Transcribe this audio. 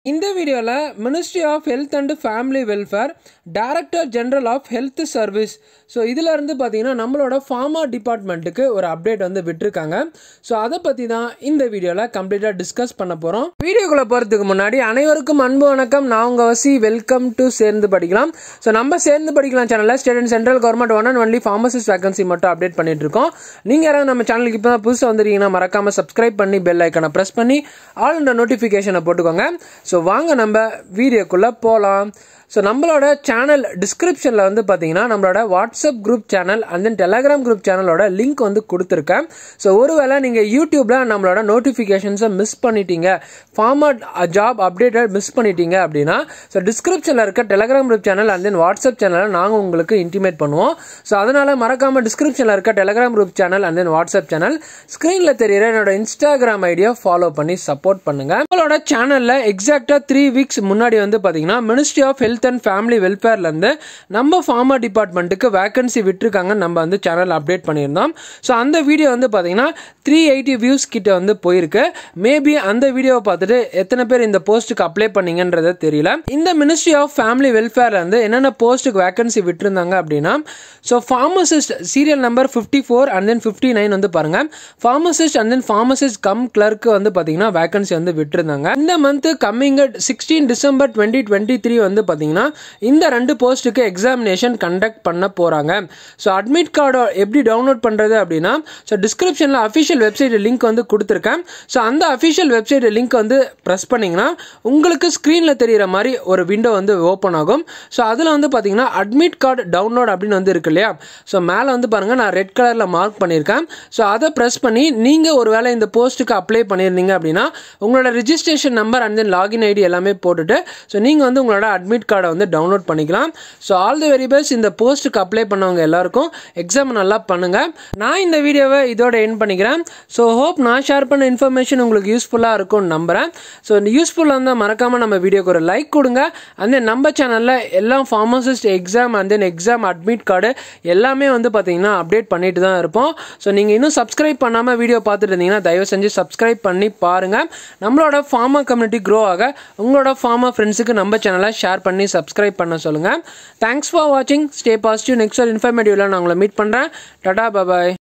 இந்த வீடியோவில் ministry of health and family welfare director general of health service so இதில் இருந்து பார்த்தீங்கன்னா நம்மளோட ஃபார்மா டிபார்ட்மெண்ட்டுக்கு ஒரு அப்டேட் வந்து விட்டுருக்காங்க ஸோ அதை பற்றி தான் இந்த வீடியோவில் கம்ப்ளீட்டாக டிஸ்கஸ் பண்ண போகிறோம் வீடியோக்குள்ளே போகிறதுக்கு முன்னாடி அனைவருக்கும் அன்பு வணக்கம் நான் உங்கள் வசி வெல்கம் டு சேர்ந்து படிக்கலாம் ஸோ நம்ம சேர்ந்து படிக்கலாம் சேனலில் state and central government one and only pharmacist vacancy மட்டும் அப்டேட் பண்ணிட்டு இருக்கோம் நீங்கள் யாராவது நம்ம சேனலுக்கு இப்போ தான் புதுசாக வந்துருக்கீங்கன்னா மறக்காமல் சப்ஸ்கிரைப் பண்ணி பெல் ஐக்கனை ப்ரெஸ் பண்ணி ஆல் இந்த நோட்டிஃபிகேஷனை போட்டுக்கோங்க ஸோ வாங்க நம்ம வீடியோக்குள்ளே போகலாம் ஸோ நம்மளோட சேனல் டிஸ்கிரிப்ஷனில் வந்து பார்த்தீங்கன்னா நம்மளோட WhatsApp group channel and then Telegram group சேனலோட லிங்க் வந்து கொடுத்துருக்கேன் ஸோ ஒருவேளை நீங்கள் யூடியூப்பில் நம்மளோட நோட்டிஃபிகேஷன்ஸை மிஸ் பண்ணிட்டீங்க ஃபார்மட் ஜாப் அப்டேட்டட் மிஸ் பண்ணிட்டீங்க அப்படின்னா ஸோ டிஸ்கிரிப்ஷனில் இருக்க Telegram group channel and then WhatsApp சேனலை நாங்கள் உங்களுக்கு இன்டிமேட் பண்ணுவோம் ஸோ அதனால் மறக்காமல் டிஸ்கிரிப்ஷனில் இருக்க Telegram group channel and then WhatsApp channel ஸ்க்ரீனில் தெரியிற என்னோட இன்ஸ்டாகிராம் ஐடியா ஃபாலோ பண்ணி சப்போர்ட் பண்ணுங்க நம்மளோட சேனலில் எக்ஸாக்டாக த்ரீ வீக்ஸ் முன்னாடி வந்து பார்த்தீங்கன்னா ministry of health and family வெல்ஃபேர்லேருந்து நம்ம ஃபார்மா டிபார்ட்மெண்ட்டுக்கு வேகன்சி விட்டுருக்காங்க நம்ம வந்து சேனல் அப்டேட் பண்ணியிருந்தோம் ஸோ அந்த வீடியோ வந்து பார்த்தீங்கன்னா த்ரீ எயிட்டி வியூஸ் கிட்ட வந்து போயிருக்கு மேபி அந்த வீடியோவை பார்த்துட்டு எத்தனை பேர் இந்த போஸ்ட்டுக்கு அப்ளை பண்ணீங்கன்றது தெரியல இந்த மினிஸ்ட்ரி ஆஃப் ஃபேமிலி வெல்ஃபேர்லேருந்து என்னென்ன போஸ்ட்டுக்கு வேகன்சி விட்டுருந்தாங்க அப்படின்னா so pharmacist serial number fifty four and then fifty nine வந்து பாருங்க pharmacist and then pharmacist cum clerk வந்து பார்த்தீங்கன்னா வேகன்சி வந்து விட்டுருந்தாங்க இந்த month coming sixteen December twenty twenty three வந்து பார்த்தீங்கன்னா இந்த ரெண்டு போஸ்ட்டுக்கு எக்ஸாமினேஷன் கண்டக்ட் பண்ண போகிறாங்க ஸோ அட்மிட் கார்டை எப்படி டவுன்லோட் பண்ணுறது அப்படின்னா ஸோ டிஸ்கிரிப்ஷனில் அஃபிஷியல் வெப்சைட் லிங்க் வந்து கொடுத்துருக்கேன் ஸோ அந்த அஃபிஷியல் வெப்சைட் லிங்க் வந்து ப்ரெஸ் பண்ணிங்கன்னா உங்களுக்கு ஸ்க்ரீனில் தெரிகிற மாதிரி ஒரு விண்டோ வந்து ஓப்பன் ஆகும் ஸோ அதில் வந்து பார்த்தீங்கன்னா அட்மிட் கார்டு டவுன்லோட் அப்படின்னு வந்து இருக்கு இல்லையா ஸோ மேலே வந்து பாருங்கள் நான் ரெட் கலரில் மார்க் பண்ணியிருக்கேன் ஸோ அதை ப்ரெஸ் பண்ணி நீங்கள் ஒரு வேளை இந்த போஸ்ட்டுக்கு அப்ளை பண்ணியிருந்தீங்க அப்படின்னா உங்களோட registration number and then login ID எல்லாமே போட்டுட்டு ஸோ நீங்கள் வந்து உங்களோட அட்மிட் கார்டை வந்து டவுன்லோட் பண்ணிக்கலாம் so all the very best இந்த போஸ்ட்டுக்கு அப்ளை பண்ணவங்க எல்லாருக்கும் எக்ஸாம் நல்லா பண்ணுங்கள் நான் இந்த வீடியோவை இதோட என் பண்ணிக்கிறேன் ஸோ ஹோப் நான் ஷேர் பண்ண இன்ஃபர்மேஷன் உங்களுக்கு யூஸ்ஃபுல்லாக இருக்கும்னு நம்புகிறேன் ஸோ யூஸ்ஃபுல்லாக இருந்தால் மறக்காமல் நம்ம வீடியோக்கு ஒரு லைக் கொடுங்க அண்ட் தென் நம்ம சேனலில் எல்லாம் pharmacist exam and then exam admit card எல்லாமே வந்து பார்த்தீங்கன்னா அப்டேட் பண்ணிட்டு தான் இருப்போம் ஸோ நீங்கள் இன்னும் சப்ஸ்கிரைப் பண்ணாமல் வீடியோ பார்த்துட்டு இருந்தீங்கன்னா தயவு செஞ்சு சப்ஸ்கிரைப் பண்ணி பாருங்கள் நம்மளோட ஃபார்மா கம்யூனிட்டி க்ரோ ஆக உங்களோட ஃபார்மா ஃப்ரெண்ட்ஸுக்கு நம்ம சேனலை ஷேர் பண்ணி சப்ஸ்கிரைப் பண்ண சொல்லுங்கள் தேங்க்ஸ் ஃபார் வாட்சிங் ஸ்டே பாசிட்டிவ் நெக்ஸ்ட் இன்ஃபர்மேட்டிவ்ல நான் உங்களை மீட் பண்ணுறேன் டடா பபாய்